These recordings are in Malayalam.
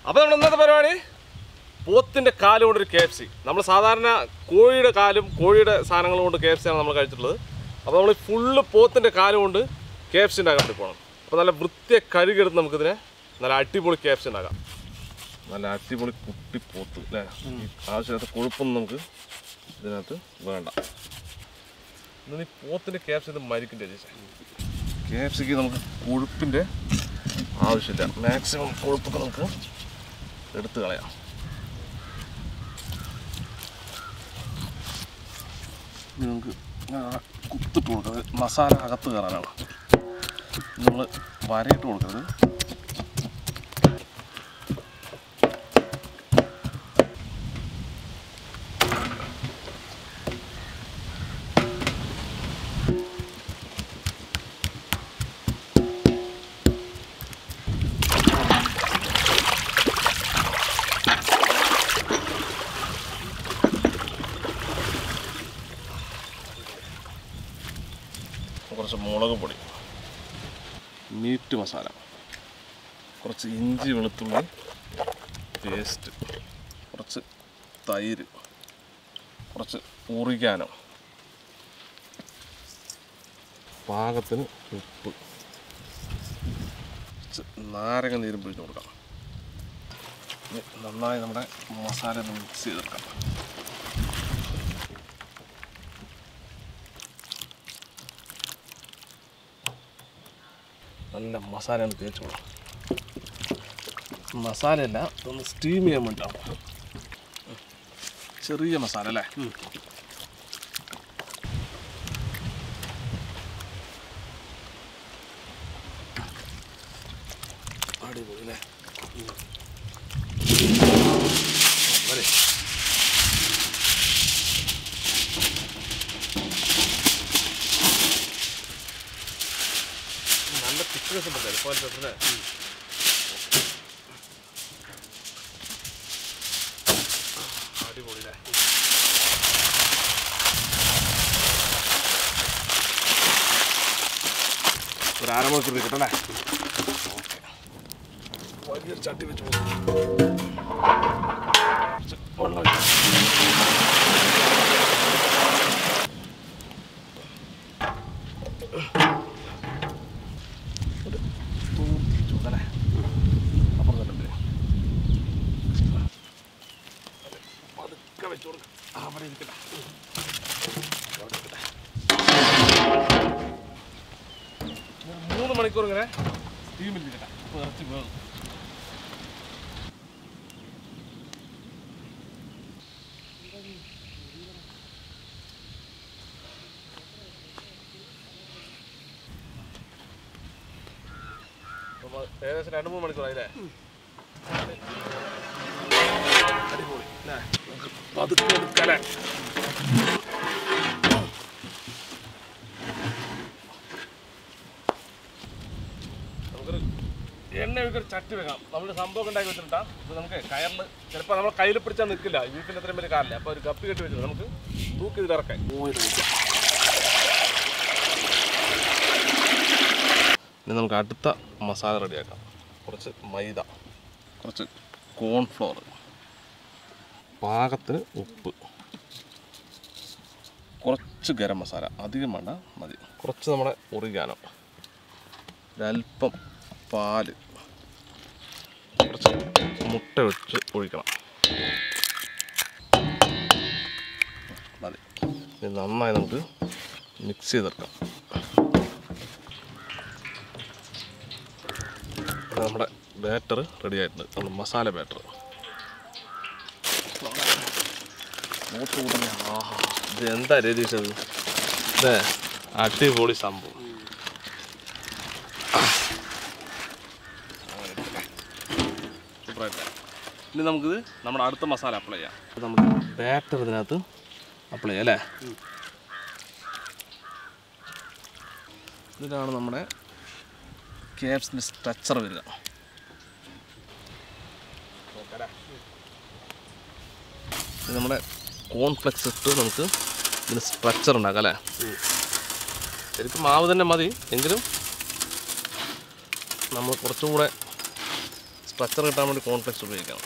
അപ്പോൾ നമ്മൾ ഇന്നത്തെ പരിപാടി പോത്തിൻ്റെ കാല് കൊണ്ടൊരു കെ എഫ് സി നമ്മൾ സാധാരണ കോഴിയുടെ കാലും കോഴിയുടെ സാധനങ്ങളും കൊണ്ട് കെ എഫ് സിയാണ് നമ്മൾ കഴിച്ചിട്ടുള്ളത് അപ്പോൾ നമ്മൾ ഫുള്ള് പോത്തിൻ്റെ കാല് കൊണ്ട് കെ എഫ് സി ഉണ്ടാക്കാൻ വേണ്ടി പോകണം അപ്പോൾ നല്ല വൃത്തിയെ കഴുകിയെടുത്ത് നമുക്കിതിനെ നല്ല അടിപൊളി കെ എഫ് സി ഉണ്ടാക്കാം നല്ല അടിപൊളി കുട്ടി പോത്ത് അല്ലേ ഈ ആവശ്യമില്ലാത്ത കൊഴുപ്പൊന്നും നമുക്ക് ഇതിനകത്ത് വേണ്ട ഇന്ന് ഈ പോത്തിൻ്റെ കെ എഫ് സി ഇത് മരിക്കണ്ടേ ചേച്ചി കെ എഫ് സിക്ക് നമുക്ക് കൊഴുപ്പിൻ്റെ ആവശ്യമില്ല മാക്സിമം കൊഴുപ്പൊക്കെ നമുക്ക് എടുത്തു കളയാം ഇത് നമുക്ക് ഇങ്ങനെ കുത്തിട്ട് കൊടുക്കരുത് മസാല അകത്ത് കയറാനാണ് നമ്മൾ വരയിട്ട് കൊടുക്കരുത് കുറച്ച് മുളക് പൊടി മീറ്റ് മസാല കുറച്ച് ഇഞ്ചി വെളുത്തുള്ളി പേസ്റ്റ് കുറച്ച് തൈര് കുറച്ച് ഉറിക്കാനോ പാകത്തിന് ഉപ്പ് കുറച്ച് നാരങ്ങ നീരും പിഴിഞ്ഞ് കൊടുക്കാം ഇനി നന്നായി നമ്മുടെ മസാല ഒന്ന് മിക്സ് ചെയ്തെടുക്കാം നല്ല മസാല ഒന്ന് തേച്ച് കൊടുക്കും മസാലയല്ല ഒന്ന് സ്റ്റീം ചെയ്യാൻ വേണ്ടിയിട്ടാണ് ചെറിയ മസാല അല്ലേ അടിപൊളി അല്ലേ വരെ നല്ല തിക്നെസ് ഉണ്ട് ചിലപ്പോൾ അല്ലേ അടിപൊളി അല്ലേ ഒരു അരമണിക്കൂർ നിൽക്കട്ടെ അല്ലേ ഓക്കെ വലിയൊരു ചട്ടി വെച്ച് പോകും വെള്ളം ഒഴിക്കാം. ഒരു തൂത്തി ചൂടല്ലേ അപ്പുറം തന്നെ പതുക്കെ വെച്ച് കൊടുക്കാം അവിടെ ഇരിക്കട്ടെ അവിടെ ഇരിക്കട്ടെ. ഒരു മൂന്ന് മണിക്കൂർ ഇങ്ങനെ സ്റ്റീമിൽ ഇരിക്കട്ടെ അപ്പോൾ ഇറച്ചി വേകും നമ്മൾ ഏകദേശം രണ്ട് മൂന്ന് മണിക്കൂറായില്ലേ അടിപൊളി അല്ലേ നമുക്ക് പതുക്കെ എടുക്കല്ലേ നമുക്കൊരു എണ്ണ ഒഴിക്കൊരു ചട്ടി വെക്കാം നമ്മൾ സംഭവം ഉണ്ടാക്കി വെച്ചിട്ടാ ഇത് നമുക്ക് കയറിൽ ചിലപ്പോൾ നമ്മൾ കയ്യിൽ പിടിച്ചാൽ നിൽക്കില്ല വീട്ടിൽ അത്രയും വലിയ കാറില്ല അപ്പോൾ ഒരു കപ്പി കെട്ടി വെച്ചിട്ട് നമുക്ക് തൂക്കി ഇത് ഇറക്കാം ഇനി നമുക്ക് അടുത്ത മസാല റെഡിയാക്കാം കുറച്ച് മൈദ കുറച്ച് കോൺഫ്ലോർ പാകത്തിന് ഉപ്പ് കുറച്ച് ഗരം മസാല അധികം വേണ്ട മതി കുറച്ച് നമ്മുടെ ഉറികാനോ ഒരല്പം പാല് കുറച്ച് മുട്ട വെച്ച് ഒഴിക്കണം മതി ഇത് നന്നായി നമുക്ക് മിക്സ് ചെയ്തെടുക്കാം ഇത് നമ്മുടെ ബാറ്റർ റെഡി ആയിട്ടുണ്ട് നമ്മുടെ മസാല ബാറ്റർ ആഹാ ഇത് എന്താ രതീഷത് ഇതേ അടിപൊളി സംഭവം സൂപ്പറായിട്ട് ഇനി നമുക്കിത് നമ്മുടെ അടുത്ത മസാല അപ്ലൈ ചെയ്യാം ഇത് നമുക്ക് ബാറ്റർ ഇതിനകത്ത് അപ്ലൈ ചെയ്യാം അല്ലേ ഇതിലാണ് നമ്മുടെ കേപ്സിൻ്റെ സ്ട്രക്ചർ വരിക ഇത് നമ്മുടെ കോൺഫ്ലെക്സ് ഇട്ട് നമുക്ക് ഇതിന് സ്ട്രക്ചർ ഉണ്ടാക്കാം അല്ലേ ശരിക്കും മാവ് തന്നെ മതി എങ്കിലും നമ്മൾ കുറച്ചുകൂടെ സ്ട്രക്ചർ കിട്ടാൻ വേണ്ടി കോൺഫ്ലെക്സ് ഉപയോഗിക്കണം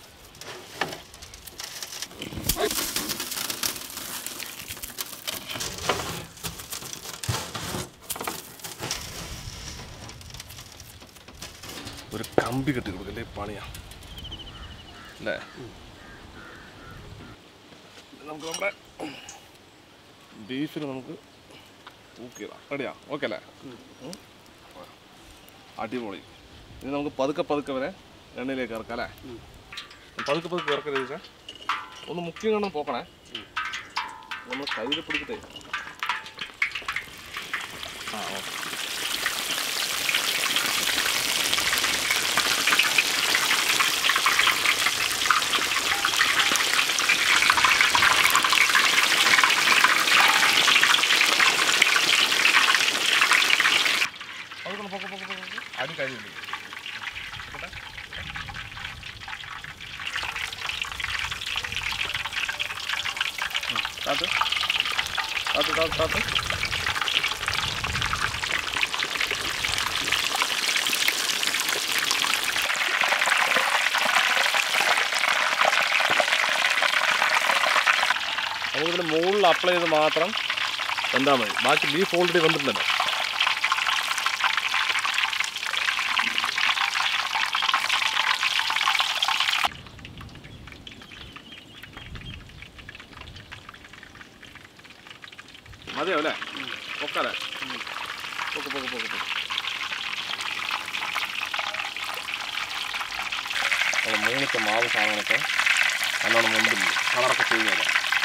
ഒരു കമ്പി കെട്ടി കൊടുക്കല്ലേ പണിയാ അല്ലേ നമുക്ക് നമ്മുടെ ബീഫിന് നമുക്ക് തൂക്കിയതാ റെഡിയാ ഓക്കെ അല്ലേ ഉം. അടിപൊളി ഇനി നമുക്ക് പതുക്കെ പതുക്കെ വരെ എണ്ണയിലേക്ക് ഇറക്കാം അല്ലേ പതുക്കെ പതുക്കെ ഇറക്കരുത് ചോദിച്ചാൽ ഒന്ന് മുക്കി കണ്ണം പോക്കണേ നമ്മൾ കയ്യിൽ പിടിച്ചിട്ടേ ആ ഓക്കെ പതുക്കെ പൊക്കെ പൊക്കെ പൊക്കെ അടി കഴിയില്ല താത്ത് താത്ത് താത്ത് താത്ത് നമുക്കിതിന് മുകളിൽ അപ്ലൈ ചെയ്ത് മാത്രം എന്താ മതി ബാക്കി ബീഫ് ഓൾറെഡി വന്നിട്ടുണ്ടല്ലോ മതിയോ അല്ലേ പൊക്കല്ലേ പൊക്ക് പൊക്ക് പൊക്ക് പൊക്ക് നമ്മൾ മൂന്നത്തെ മാവ് സാധനങ്ങളൊക്കെ നല്ലോണം മുമ്പിൽ കളറൊക്കെ ചെയ്ത് തരാം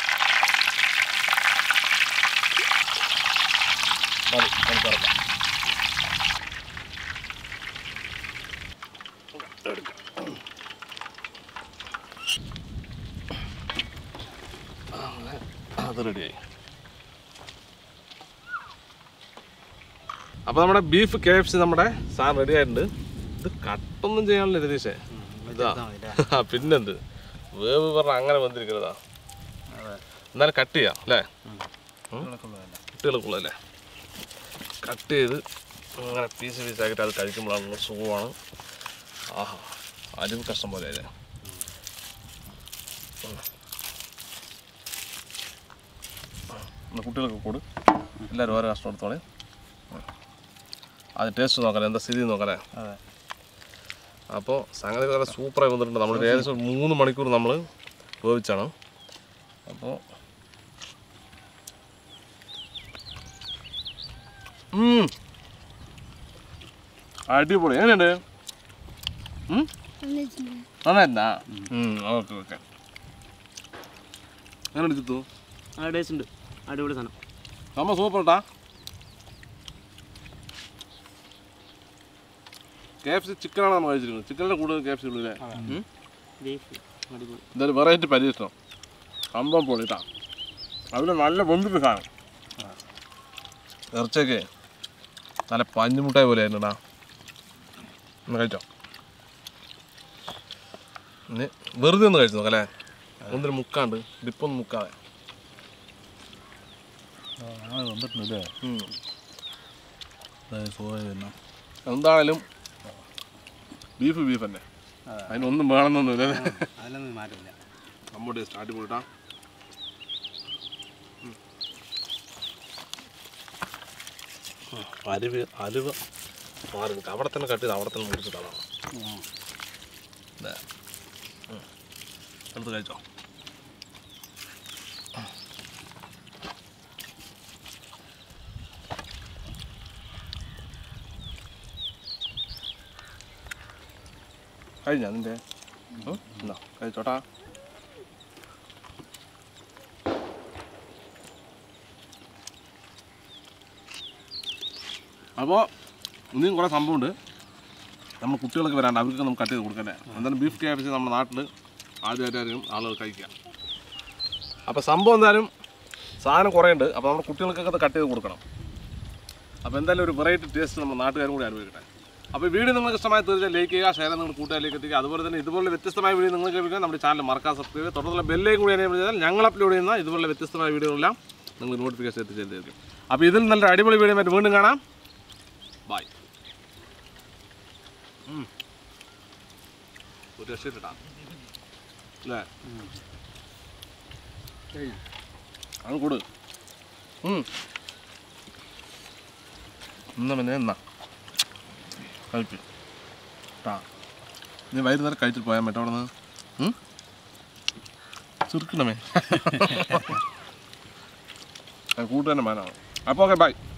മതി നമുക്ക് ഇറക്കാം എടുക്കാം അങ്ങനെ അത് റെഡിയായി അപ്പോൾ നമ്മുടെ ബീഫ് കെ എഫ് സി നമ്മുടെ സാധനം റെഡി ആയിട്ടുണ്ട് ഇത് കട്ടൊന്നും ചെയ്യാനുള്ള രതീഷേ ഇതാ ആ, പിന്നെന്ത് വേവ് പറഞ്ഞ അങ്ങനെ വന്നിരിക്കുന്നതാ എന്നാലും കട്ട് ചെയ്യാം അല്ലേ കുട്ടികൾക്കുള്ളതല്ലേ കട്ട് ചെയ്ത് അങ്ങനെ പീസ് പീസ് ആക്കിയിട്ട് അത് കഴിക്കുമ്പോഴാണ് സുഖമാണ് ആഹാ അരിവ് കഷ്ടം പോലെ അല്ലേ എന്നാ കുട്ടികൾക്ക് കൂട് എല്ലാവരും ഓരോ കഷ്ടം എടുത്തോളെ അത് ടേസ്റ്റ് നോക്കാം എന്താ സ്ഥിതി നോക്കാം അതെ അപ്പോൾ സംഗതി നല്ല സൂപ്പറായി വന്നിട്ടുണ്ട് നമ്മൾ ഏകദേശം ഒരു മൂന്ന് മണിക്കൂർ നമ്മൾ വേവിച്ചാണ് അപ്പോൾ അടിപൊളി എങ്ങനെയുണ്ട് ഉം? നന്നായിരുന്നാ ഓക്കെ ഓക്കെ എങ്ങനെ ചിത്തു ആ ടേസ്റ്റ് ഉണ്ട് അടിപൊളി സാധനം സംഭവം സൂപ്പർ കേട്ടാ കെ എഫ് സി ചിക്കനാണ് നമ്മൾ കഴിച്ചിരിക്കുന്നത് ചിക്കനിൻ്റെ കൂടുതൽ കെ എഫ് സി ഉള്ളൂ അല്ലേ ബീഫ് അടിപൊളി ഇതൊരു വെറൈറ്റി പരീക്ഷണം സംഭവം പൊളിട്ടാ അതിൽ നല്ല വെന്തിട്ട് സാധനം ഇറച്ചൊക്കെ നല്ല പഞ്ഞുമുട്ടായി പോലെ ആയിരുന്നുടാ ഒന്ന് കഴിച്ചോ ഇനി വെറുതെ ഒന്ന് കഴിച്ചു നോക്കല്ലേ ഒന്നിന് മുക്കാണ്ട് ഡിപ്പൊന്നും മുക്കാതെ വന്നിട്ടുണ്ടല്ലേ ഉം. സുഖമായി തന്നെ എന്താണേലും ബീഫ് ബീഫ് തന്നെ അതിനൊന്നും വേണമെന്നൊന്നുമില്ല അതിലൊന്നും മാറ്റമില്ല നമ്മുടെ സ്റ്റാർട്ട് പോയിട്ടാ അരുവ് അരുവ് മാറി നിൽക്കുക അവിടെ തന്നെ കട്ട് ചെയ്ത് അവിടെ തന്നെ മുറിച്ചിട്ടാണ് എടുത്ത് കഴിച്ചോ കഴിഞ്ഞ നിന്റെ എന്നാ കഴിച്ചോട്ടാ അപ്പോൾ ഇനിയും കുറേ സംഭവമുണ്ട് നമ്മൾ കുട്ടികളൊക്കെ വരാണ്ട് അവർക്ക് നമുക്ക് കട്ട് ചെയ്ത് കൊടുക്കല്ലേ എന്തായാലും ബീഫ് കെ എഫ് സി നമ്മുടെ നാട്ടിൽ ആദ്യമായിട്ടായിരിക്കും ആളുകൾ കഴിക്കുക അപ്പോൾ സംഭവം എന്തായാലും സാധനം കുറേ ഉണ്ട് അപ്പോൾ നമ്മുടെ കുട്ടികൾക്കൊക്കെ അത് കട്ട് ചെയ്ത് കൊടുക്കണം അപ്പോൾ എന്തായാലും ഒരു വെറൈറ്റി ടേസ്റ്റ് നമ്മുടെ നാട്ടുകാരും കൂടി അനുഭവിക്കട്ടെ അപ്പോൾ വീഡിയോ നിങ്ങൾക്ക് ഇഷ്ടമായി തീർച്ചയായും ലൈക്ക് ചെയ്യുക ഷെയർ നിങ്ങൾ കൂട്ടുകാരിലേക്ക് എത്തിക്കുക അതുപോലെ തന്നെ ഇതുപോലെ വ്യത്യസ്തമായ വീഡിയോ നിങ്ങൾക്ക് ലഭിക്കാൻ നമ്മുടെ ചാനൽ മറക്കാൻ സബ്സ്ക്രൈബ് ചെയ്യുക തുടർന്നുള്ള ബെല്ലേക്ക് കൂടി എനേബിൾ ചെയ്താൽ ഞങ്ങൾ അപ്ലോഡ് ചെയ്യുന്ന ഇതുപോലെ വ്യത്യസ്തമായ വീഡിയോകളെല്ലാം നിങ്ങൾ നോട്ടിഫിക്കേഷൻ എത്തിച്ചേർത്തിരിക്കും അപ്പോൾ ഇതിൽ നല്ല അടിപൊളി വീഡിയോ ആയിട്ട് വീണ്ടും കാണാം ബൈ ഒരു രക്ഷയിട്ടാ അല്ലേ അത് കൊടു എന്നാ പിന്നെ എന്നാ കഴിപ്പ് ട്ടാ നീ വൈകുന്നേരം കഴിച്ചിട്ട് പോയാൽ പറ്റും അവിടെ നിന്ന് ചുരുക്കണമേ കൂട്ടുതന്നെ മാനാണ് അപ്പോൾ ഓക്കെ ബൈ